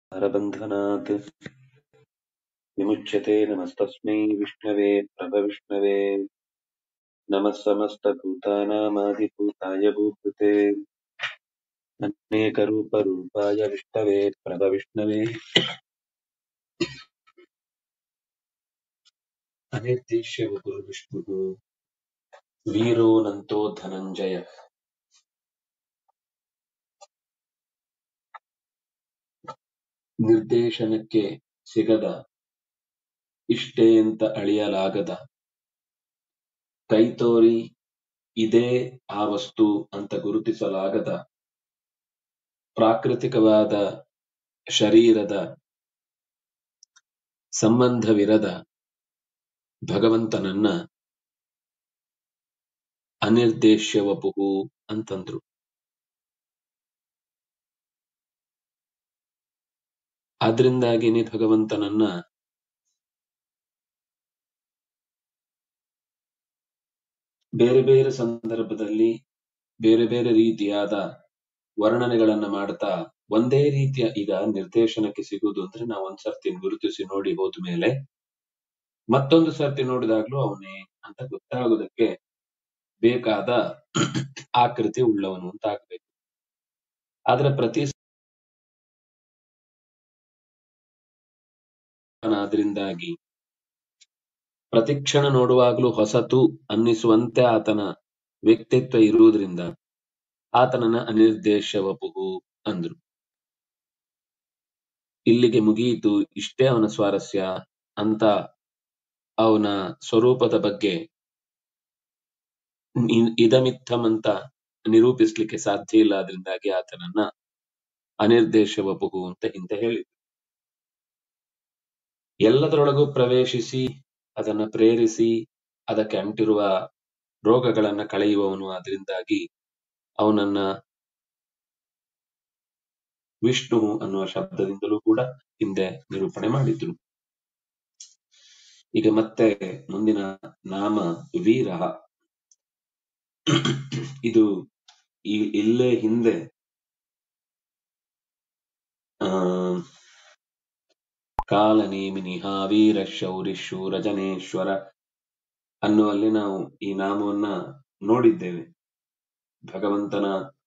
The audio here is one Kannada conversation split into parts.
संसारबन्धनात् विमुच्यते नमस्तस्मै विष्णवे प्रभविष्णवे नमः समस्तभूतानामादिभूताय भूकृते अनेकरूपरूपाय विष्णवे प्रभविष्णवे अनिर्देश्य गुरुविष्णुः वीरोऽनन्तो धनञ्जय ನಿರ್ದೇಶನಕ್ಕೆ ಸಿಗದ ಇಷ್ಟೇ ಅಂತ ಅಳಿಯಲಾಗದ ಕೈತೋರಿ ಇದೇ ಆ ವಸ್ತು ಅಂತ ಗುರುತಿಸಲಾಗದ ಪ್ರಾಕೃತಿಕವಾದ ಶರೀರದ ಸಂಬಂಧವಿರದ ಭಗವಂತನನ್ನ ಅನಿರ್ದೇಶ್ಯ ವಪುಹು ಅಂತಂದ್ರು ಆದ್ರಿಂದಾಗಿನೇ ಭಗವಂತನನ್ನ ಬೇರೆ ಬೇರೆ ಸಂದರ್ಭದಲ್ಲಿ ಬೇರೆ ಬೇರೆ ರೀತಿಯಾದ ವರ್ಣನೆಗಳನ್ನ ಮಾಡ್ತಾ ಒಂದೇ ರೀತಿಯ ಈಗ ನಿರ್ದೇಶನಕ್ಕೆ ಸಿಗುವುದು ಅಂದ್ರೆ ನಾವು ಒಂದ್ ಸರ್ತಿ ಗುರುತಿಸಿ ನೋಡಿ ಹೋದ ಮೇಲೆ ಮತ್ತೊಂದು ಸರ್ತಿ ನೋಡಿದಾಗ್ಲೂ ಅವನೇ ಅಂತ ಗೊತ್ತಾಗೋದಕ್ಕೆ ಬೇಕಾದ ಆಕೃತಿ ಉಳ್ಳವನು ಅಂತ ಆಗ್ಬೇಕು ಆದ್ರೆ ಪ್ರತಿ ಆದ್ರಿಂದಾಗಿ ಪ್ರತಿಕ್ಷಣ ನೋಡುವಾಗ್ಲೂ ಹೊಸತು ಅನ್ನಿಸುವಂತೆ ಆತನ ವ್ಯಕ್ತಿತ್ವ ಇರುವುದರಿಂದ ಆತನನ್ನ ಅನಿರ್ದೇಶ ವಪುಹು ಅಂದ್ರು ಇಲ್ಲಿಗೆ ಮುಗಿಯಿತು ಇಷ್ಟೇ ಅವನ ಸ್ವಾರಸ್ಯ ಅಂತ ಅವನ ಸ್ವರೂಪದ ಬಗ್ಗೆ ಇ- ಇದಮಿತ್ತಂ ಅಂತ ನಿರೂಪಿಸ್ಲಿಕ್ಕೆ ಸಾಧ್ಯ ಇಲ್ಲ ಅದರಿಂದಾಗಿ ಆತನನ್ನ ಅನಿರ್ದೇಶ ವಪುಹು ಅಂತ ಹಿಂದೆ ಹೇಳಿ ಎಲ್ಲದರೊಳಗೂ ಪ್ರವೇಶಿಸಿ ಅದನ್ನ ಪ್ರೇರಿಸಿ ಅದಕ್ಕೆ ಅಂಟಿರುವ ರೋಗಗಳನ್ನ ಕಳೆಯುವವನು ಅದರಿಂದಾಗಿ ಅವನನ್ನ ವಿಷ್ಣು ಅನ್ನುವ ಶಬ್ದದಿಂದಲೂ ಕೂಡ ಹಿಂದೆ ನಿರೂಪಣೆ ಮಾಡಿದ್ರು ಈಗ ಮತ್ತೆ ಮುಂದಿನ ನಾಮ ವೀರ ಇದು ಈ ಇಲ್ಲೇ ಹಿಂದೆ ಆ ಕಾಲನೇಮಿನಿ ವೀರ ಶೌರಿ ಶೂರ ಜನೇಶ್ವರ ಅನ್ನುವಲ್ಲಿ ನಾವು ಈ ನಾಮವನ್ನ ನೋಡಿದ್ದೇವೆ ಭಗವಂತನ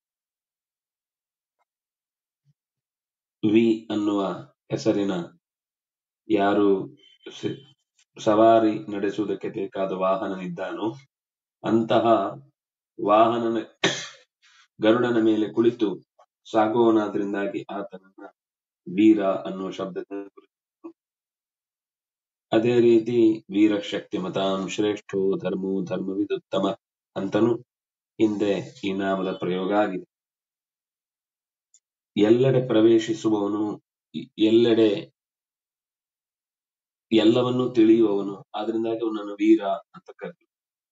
ವಿ ಅನ್ನುವ ಹೆಸರಿನ ಯಾರು ಸಿ- ಸವಾರಿ ನಡೆಸುವುದಕ್ಕೆ ಬೇಕಾದ ವಾಹನನಿದ್ದಾನೋ ಅಂತಹ ವಾಹನನ ಗರುಡನ ಮೇಲೆ ಕುಳಿತು ಸಾಗುವನಾದ್ರಿಂದಾಗಿ ಆತನನ್ನ ವೀರ ಅನ್ನುವ ಶಬ್ದದಿಂದ ಗುರುತಿಸಿದ್ರು. ಅದೇ ರೀತಿ ವೀರ ಶಕ್ತಿ ಮತಾಂ ಶ್ರೇಷ್ಠೋ ಧರ್ಮೋ ಧರ್ಮವಿದುತ್ತಮ ಅಂತನೂ ಹಿಂದೆ ಈ ನಾಮದ ಪ್ರಯೋಗ ಆಗಿದೆ ಎಲ್ಲೆಡೆ ಪ್ರವೇಶಿಸುವವನು ಎ- ಎಲ್ಲೆಡೆ ಎಲ್ಲವನ್ನೂ ತಿಳಿಯುವವನು ಆದ್ರಿಂದಾಗಿ ಅವನನ್ನು ವೀರ ಅಂತ ಕರೆದ್ರು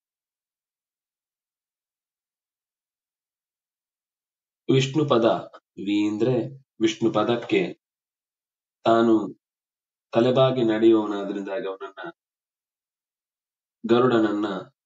ವಿಷ್ಣು ಪದ ವಿ ಅಂದ್ರೆ ವಿಷ್ಣು ಪದಕ್ಕೆ ತಾನು ತಲೆಬಾಗಿ ನಡೆಯುವವನಾದ್ರಿಂದಾಗಿ ಅವನನ್ನ ಗರುಡನನ್ನ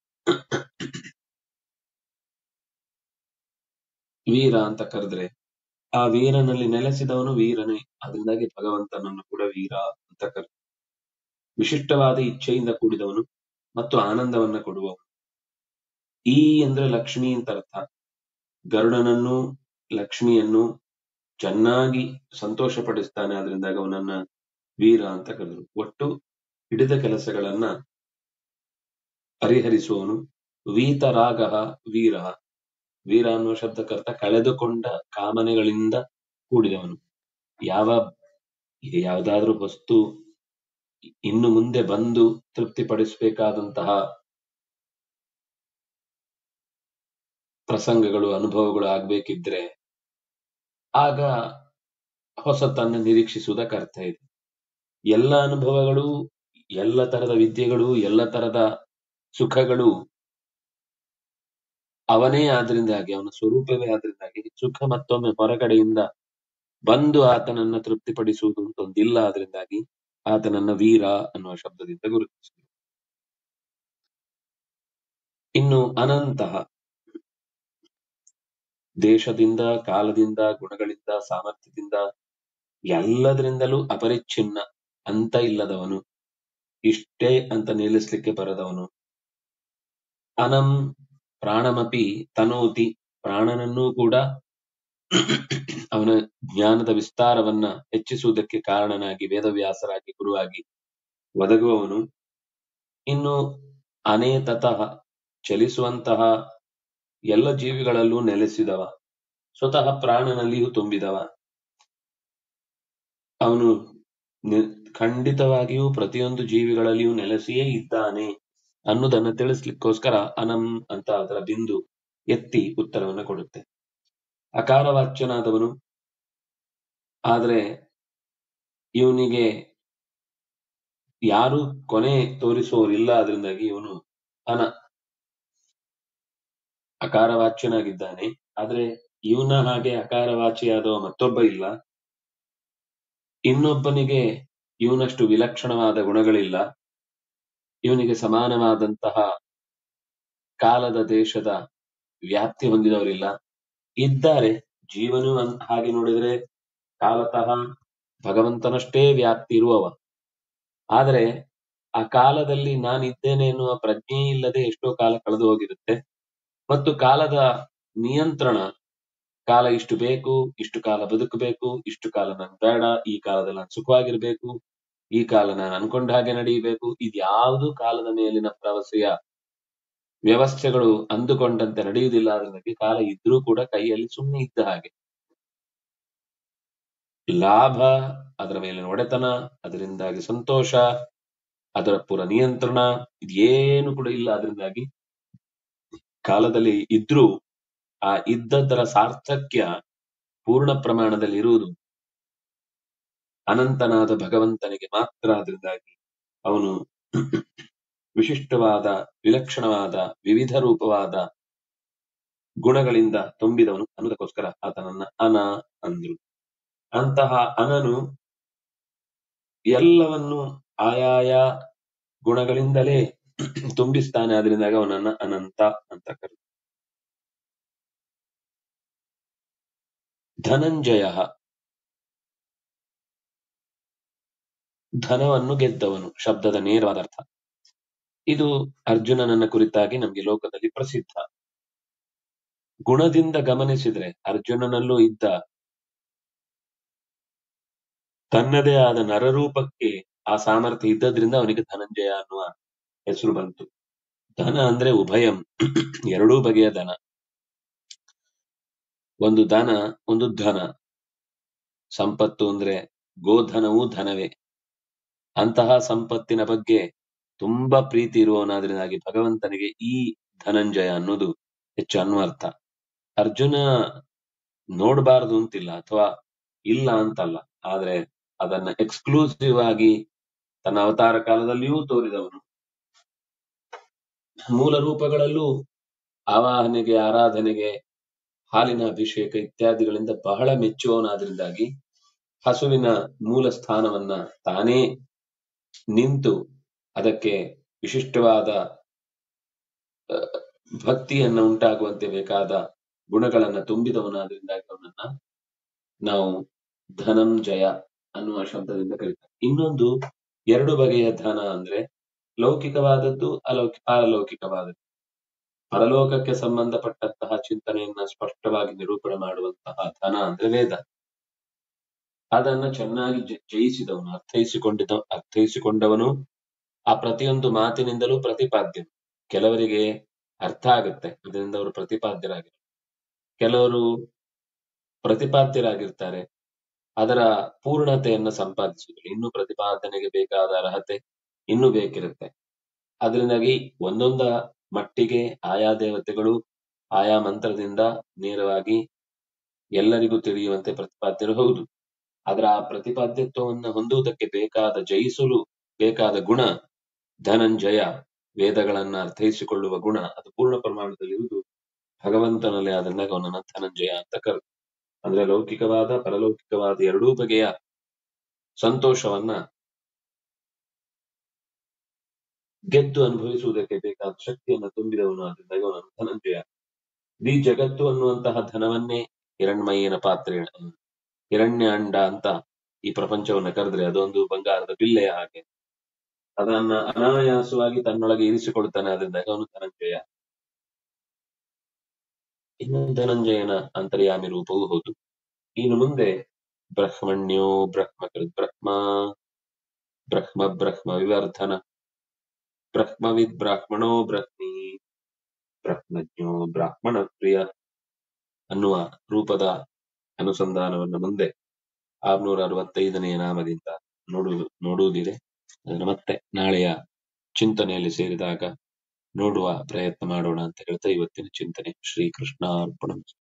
ವೀರ ಅಂತ ಕರೆದ್ರೆ ಆ ವೀರನಲ್ಲಿ ನೆಲೆಸಿದವನು ವೀರನೇ ಅದರಿಂದಾಗಿ ಭಗವಂತನನ್ನು ಕೂಡ ವೀರ ಅಂತ ಕರೆದ್ರು ವಿಶಿಷ್ಟವಾದ ಇಚ್ಛೆಯಿಂದ ಕೂಡಿದವನು ಮತ್ತು ಆನಂದವನ್ನ ಕೊಡುವವನು ಈ ಅಂದ್ರೆ ಲಕ್ಷ್ಮಿ ಅಂತ ಅರ್ಥ ಗರುಡನನ್ನು ಲಕ್ಷ್ಮಿಯನ್ನು ಚೆನ್ನಾಗಿ ಸಂತೋಷ ಪಡಿಸ್ತಾನೆ ಅದರಿಂದಾಗಿ ಅವನನ್ನ ವೀರ ಅಂತ ಕರೆದ್ರು ಒಟ್ಟು ಹಿಡಿದ ಕೆಲಸಗಳನ್ನ ಪರಿಹರಿಸುವವನು ವೀತರಾಗ ವೀರ ವೀರ ಅನ್ನುವ ಶಬ್ದಕ್ಕರ್ಥ ಕಳೆದುಕೊಂಡ ಕಾಮನೆಗಳಿಂದ ಕೂಡಿದವನು ಯಾವ ಈಗ ಯಾವ್ದಾದ್ರೂ ವಸ್ತು ಇನ್ನು ಮುಂದೆ ಬಂದು ತೃಪ್ತಿಪಡಿಸಬೇಕಾದಂತಹ ಪ್ರಸಂಗಗಳು ಅನುಭವಗಳು ಆಗ್ಬೇಕಿದ್ರೆ ಆಗ ಹೊಸತನ್ನ ನಿರೀಕ್ಷಿಸುವುದಕ್ಕೆ ಅರ್ಥ ಇದೆ ಎಲ್ಲ ಅನುಭವಗಳು ಎಲ್ಲ ತರದ ವಿದ್ಯೆಗಳು ಎಲ್ಲ ತರದ ಸುಖಗಳು ಅವನೇ ಆದ್ರಿಂದಾಗಿ ಅವನ ಸ್ವರೂಪವೇ ಆದ್ರಿಂದಾಗಿ ಸುಖ ಮತ್ತೊಮ್ಮೆ ಹೊರಗಡೆಯಿಂದ ಬಂದು ಆತನನ್ನ ತೃಪ್ತಿಪಡಿಸುವುದು ಅಂತ ಒಂದಿಲ್ಲ ಆದ್ರಿಂದಾಗಿ ಆತನನ್ನ ವೀರ ಅನ್ನುವ ಶಬ್ದದಿಂದ ಗುರುತಿಸಿದರು ಇನ್ನು ಅನಂತಹ ದೇಶದಿಂದ ಕಾಲದಿಂದ ಗುಣಗಳಿಂದ ಸಾಮರ್ಥ್ಯದಿಂದ ಎಲ್ಲದರಿಂದಲೂ ಅಪರಿಚ್ಛಿನ್ನ ಅಂತ ಇಲ್ಲದವನು ಇಷ್ಟೇ ಅಂತ ನಿಲ್ಲಿಸ್ಲಿಕ್ಕೆ ಬರದವನು ಅನಂ ಪ್ರಾಣಮಪಿ ತನೋತಿ ಪ್ರಾಣನನ್ನೂ ಕೂಡ ಅವನ ಜ್ಞಾನದ ವಿಸ್ತಾರವನ್ನ ಹೆಚ್ಚಿಸುವುದಕ್ಕೆ ಕಾರಣನಾಗಿ ವೇದವ್ಯಾಸರಾಗಿ ಗುರುವಾಗಿ ಒದಗುವವನು ಇನ್ನು ಅನೇತತಃ ಚಲಿಸುವಂತಹ ಎಲ್ಲ ಜೀವಿಗಳಲ್ಲೂ ನೆಲೆಸಿದವ ಸ್ವತಃ ಪ್ರಾಣನಲ್ಲಿಯೂ ತುಂಬಿದವ ಅವನು ನಿ- ಖಂಡಿತವಾಗಿಯೂ ಪ್ರತಿಯೊಂದು ಜೀವಿಗಳಲ್ಲಿಯೂ ನೆಲೆಸಿಯೇ ಇದ್ದಾನೆ ಅನ್ನೋದನ್ನ ತಿಳಿಸ್ಲಿಕ್ಕೋಸ್ಕರ ಅನಂ ಅಂತ ಅದರ ಬಿಂದು ಎತ್ತಿ ಉತ್ತರವನ್ನ ಕೊಡುತ್ತೆ ಅಕಾರವಾಚ್ಯನಾದವನು ಆದ್ರೆ ಇವನಿಗೆ ಯಾರು ಕೊನೆ ತೋರಿಸುವವರಿಲ್ಲ ಅದರಿಂದಾಗಿ ಇವನು ಅನ ಅಕಾರವಾಚ್ಯನಾಗಿದ್ದಾನೆ ಆದ್ರೆ ಇವನ ಹಾಗೆ ಅಕಾರವಾಚಿಯಾದವ ಮತ್ತೊಬ್ಬ ಇಲ್ಲ ಇನ್ನೊಬ್ಬನಿಗೆ ಇವನಷ್ಟು ವಿಲಕ್ಷಣವಾದ ಗುಣಗಳಿಲ್ಲ ಇವನಿಗೆ ಸಮಾನವಾದಂತಹ ಕಾಲದ ದೇಶದ ವ್ಯಾಪ್ತಿ ಹೊಂದಿದವರಿಲ್ಲ ಇದ್ದಾರೆ ಜೀವನು ಅನ್- ಹಾಗೆ ನೋಡಿದ್ರೆ ಕಾಲತಃ ಭಗವಂತನಷ್ಟೇ ವ್ಯಾಪ್ತಿ ಇರುವವ ಆದರೆ ಆ ಕಾಲದಲ್ಲಿ ನಾನಿದ್ದೇನೆ ಎನ್ನುವ ಪ್ರಜ್ಞೆ ಇಲ್ಲದೆ ಎಷ್ಟೋ ಕಾಲ ಕಳೆದು ಹೋಗಿರುತ್ತೆ ಮತ್ತು ಕಾಲದ ನಿಯಂತ್ರಣ ಕಾಲ ಇಷ್ಟು ಬೇಕು ಇಷ್ಟು ಕಾಲ ಬದುಕಬೇಕು ಇಷ್ಟು ಕಾಲ ನನ್ ಬೇಡ ಈ ಕಾಲದಲ್ಲಿ ನಾನು ಸುಖವಾಗಿರ್ಬೇಕು ಈ ಕಾಲ ನಾನು ಅನ್ಕೊಂಡ ಹಾಗೆ ನಡೆಯಬೇಕು ಇದ್ಯಾವುದು ಕಾಲದ ಮೇಲಿನ ಪ್ರವಸೆಯ ವ್ಯವಸ್ಥೆಗಳು ಅಂದುಕೊಂಡಂತೆ ನಡೆಯುವುದಿಲ್ಲ ಅದರಿಂದಾಗಿ ಕಾಲ ಇದ್ರೂ ಕೂಡ ಕೈಯಲ್ಲಿ ಸುಮ್ಮನೆ ಇದ್ದ ಹಾಗೆ ಲಾಭ ಅದರ ಮೇಲಿನ ಒಡೆತನ ಅದರಿಂದಾಗಿ ಸಂತೋಷ ಅದರ ಪೂರ ನಿಯಂತ್ರಣ ಇದೇನು ಕೂಡ ಇಲ್ಲ ಅದರಿಂದಾಗಿ ಕಾಲದಲ್ಲಿ ಇದ್ರೂ ಆ ಇದ್ದದ್ದರ ಸಾರ್ಥಕ್ಯ ಪೂರ್ಣ ಪ್ರಮಾಣದಲ್ಲಿ ಇರುವುದು ಅನಂತನಾದ ಭಗವಂತನಿಗೆ ಮಾತ್ರ ಅದರಿಂದಾಗಿ ಅವನು ವಿಶಿಷ್ಟವಾದ ವಿಲಕ್ಷಣವಾದ ವಿವಿಧ ರೂಪವಾದ ಗುಣಗಳಿಂದ ತುಂಬಿದವನು ಅನ್ನೋದಕ್ಕೋಸ್ಕರ ಆತನನ್ನ ಅನ ಅಂದ್ರು ಅಂತಹ ಅನನು ಎಲ್ಲವನ್ನು ಆಯಾಯ ಗುಣಗಳಿಂದಲೇ ತುಂಬಿಸ್ತಾನೆ ಅದರಿಂದಾಗ ಅವನನ್ನ ಅನಂತ ಅಂತ ಕರೆದು ಧನಂಜಯ ಧನವನ್ನು ಗೆದ್ದವನು ಶಬ್ದದ ನೇರವಾದ ಅರ್ಥ ಇದು ಅರ್ಜುನನನ್ನ ಕುರಿತಾಗಿ ನಮಗೆ ಲೋಕದಲ್ಲಿ ಪ್ರಸಿದ್ಧ ಗುಣದಿಂದ ಗಮನಿಸಿದ್ರೆ ಅರ್ಜುನನಲ್ಲೂ ಇದ್ದ ತನ್ನದೇ ಆದ ನರರೂಪಕ್ಕೆ ಆ ಸಾಮರ್ಥ್ಯ ಇದ್ದದ್ರಿಂದ ಅವನಿಗೆ ಧನಂಜಯ ಅನ್ನುವ ಹೆಸರು ಬಂತು ಧನ ಅಂದ್ರೆ ಉಭಯಂ ಎರಡೂ ಬಗೆಯ ಧನ ಒಂದು ಧನ ಒಂದು ಧನ ಸಂಪತ್ತು ಅಂದ್ರೆ ಗೋಧನವೂ ಧನವೇ ಅಂತಹ ಸಂಪತ್ತಿನ ಬಗ್ಗೆ ತುಂಬಾ ಪ್ರೀತಿ ಇರುವವನಾದ್ರಿಂದಾಗಿ ಭಗವಂತನಿಗೆ ಈ ಧನಂಜಯ ಅನ್ನೋದು ಹೆಚ್ಚು ಅನ್ವರ್ಥ ಅರ್ಜುನ ನೋಡಬಾರದು ಅಂತಿಲ್ಲ ಅಥವಾ ಇಲ್ಲ ಅಂತಲ್ಲ ಆದ್ರೆ ಅದನ್ನ ಎಕ್ಸ್ಕ್ಲೂಸಿವ್ ಆಗಿ ತನ್ನ ಅವತಾರ ಕಾಲದಲ್ಲಿಯೂ ತೋರಿದವನು ಮೂಲ ರೂಪಗಳಲ್ಲೂ ಆವಾಹನೆಗೆ ಆರಾಧನೆಗೆ ಹಾಲಿನ ಅಭಿಷೇಕ ಇತ್ಯಾದಿಗಳಿಂದ ಬಹಳ ಮೆಚ್ಚುವವನಾದ್ರಿಂದಾಗಿ ಹಸುವಿನ ಮೂಲ ಸ್ಥಾನವನ್ನ ತಾನೇ ನಿಂತು ಅದಕ್ಕೆ ವಿಶಿಷ್ಟವಾದ ಭಕ್ತಿಯನ್ನ ಉಂಟಾಗುವಂತೆ ಬೇಕಾದ ಗುಣಗಳನ್ನ ತುಂಬಿದವನಾದ್ರಿಂದಾಗಿ ಅವನನ್ನ ನಾವು ಧನಂಜಯ ಅನ್ನುವ ಶಬ್ದದಿಂದ ಕರೀತಾರೆ ಇನ್ನೊಂದು ಎರಡು ಬಗೆಯ ಧನ ಅಂದ್ರೆ ಲೌಕಿಕವಾದದ್ದು ಅಲೌಕಿಕ ಪಾರಲೌಕಿಕವಾದದ್ದು ಪರಲೋಕಕ್ಕೆ ಸಂಬಂಧಪಟ್ಟಂತಹ ಚಿಂತನೆಯನ್ನ ಸ್ಪಷ್ಟವಾಗಿ ನಿರೂಪಣೆ ಮಾಡುವಂತಹ ಧನ ಅಂದ್ರೆ ವೇದ ಅದನ್ನ ಚೆನ್ನಾಗಿ ಜ- ಜಯಿಸಿದವನು ಅರ್ಥೈಸಿಕೊಂಡಿದ್ದ ಅರ್ಥೈಸಿಕೊಂಡವನು ಆ ಪ್ರತಿಯೊಂದು ಮಾತಿನಿಂದಲೂ ಪ್ರತಿಪಾದ್ಯನು ಕೆಲವರಿಗೆ ಅರ್ಥ ಆಗುತ್ತೆ ಅದರಿಂದ ಅವರು ಪ್ರತಿಪಾದ್ಯರಾಗಿರ್ತಾರೆ ಕೆಲವರು ಪ್ರತಿಪಾದ್ಯರಾಗಿರ್ತಾರೆ ಅದರ ಪೂರ್ಣತೆಯನ್ನ ಸಂಪಾದಿಸುವುದಿಲ್ಲ ಇನ್ನು ಪ್ರತಿಪಾದನೆಗೆ ಬೇಕಾದ ಅರ್ಹತೆ ಇನ್ನೂ ಬೇಕಿರುತ್ತೆ ಅದರಿಂದಾಗಿ ಒಂದೊಂದ ಮಟ್ಟಿಗೆ ಆಯಾ ದೇವತೆಗಳು ಆಯಾ ಮಂತ್ರದಿಂದ ನೇರವಾಗಿ ಎಲ್ಲರಿಗೂ ತಿಳಿಯುವಂತೆ ಪ್ರತಿಪಾದ್ಯರು ಹೌದು ಆದ್ರೆ ಆ ಪ್ರತಿಪಾದ್ಯತ್ವವನ್ನು ಹೊಂದುವುದಕ್ಕೆ ಬೇಕಾದ ಜಯಿಸಲು ಬೇಕಾದ ಗುಣ ಧನಂಜಯ ವೇದಗಳನ್ನ ಅರ್ಥೈಸಿಕೊಳ್ಳುವ ಗುಣ ಅದು ಪೂರ್ಣ ಪ್ರಮಾಣದಲ್ಲಿರುವುದು ಭಗವಂತನಲ್ಲಿ ಆದ್ರಿಂದ ಅವನನ್ನ ಧನಂಜಯ ಅಂತ ಕರೆದು ಅಂದ್ರೆ ಲೌಕಿಕವಾದ ಪರಲೌಕಿಕವಾದ ಎರಡೂ ಬಗೆಯ ಸಂತೋಷವನ್ನ ಗೆದ್ದು ಅನುಭವಿಸುವುದಕ್ಕೆ ಬೇಕಾದ ಶಕ್ತಿಯನ್ನ ತುಂಬಿದವನು ಆದ್ರಿಂದ ಅವನನ್ನು ಧನಂಜಯ ಇಡೀ ಜಗತ್ತು ಅನ್ನುವಂತಹ ಧನವನ್ನೇ ಹಿರಣ್ಮಯ್ಯನ ಪಾತ್ರೆ ಹಿರಣ್ಯ ಅಂಡ ಅಂತ ಈ ಪ್ರಪಂಚವನ್ನ ಕರೆದ್ರೆ ಅದೊಂದು ಬಂಗಾರದ ಬಿಲ್ಲೆಯ ಹಾಗೆ ಅದನ್ನ ಅನಾಯಾಸವಾಗಿ ತನ್ನೊಳಗೆ ಇರಿಸಿಕೊಳ್ತಾನೆ ಅದರಿಂದಾಗ ಅವನು ಧನಂಜಯ ಇನ್ನು ಧನಂಜಯನ ಅಂತರ್ಯಾಮಿ ರೂಪವೂ ಹೌದು ಇನ್ನು ಮುಂದೆ ಬ್ರಹ್ಮಣ್ಯೋ ಬ್ರಹ್ಮಕೃತ್ ಬ್ರಹ್ಮ ಬ್ರಹ್ಮ ಬ್ರಹ್ಮ ವಿವರ್ಧನ ಬ್ರಹ್ಮವಿದ್ ಬ್ರಾಹ್ಮಣೋ ಬ್ರಹ್ಮಿ ಬ್ರಹ್ಮಜ್ಞೋ ಬ್ರಾಹ್ಮಣ ಪ್ರಿಯ ಅನ್ನುವ ರೂಪದ ಅನುಸಂಧಾನವನ್ನು ಮುಂದೆ ಆರ್ನೂರ ಅರವತ್ತೈದನೆಯ ನಾಮದಿಂದ ನೋಡು ನೋಡುವುದಿದೆ ಅದನ್ನು ಮತ್ತೆ ನಾಳೆಯ ಚಿಂತನೆಯಲ್ಲಿ ಸೇರಿದಾಗ ನೋಡುವ ಪ್ರಯತ್ನ ಮಾಡೋಣ ಅಂತ ಹೇಳ್ತಾ ಇವತ್ತಿನ ಚಿಂತನೆ ಶ್ರೀಕೃಷ್ಣ ಅರ್ಪಣ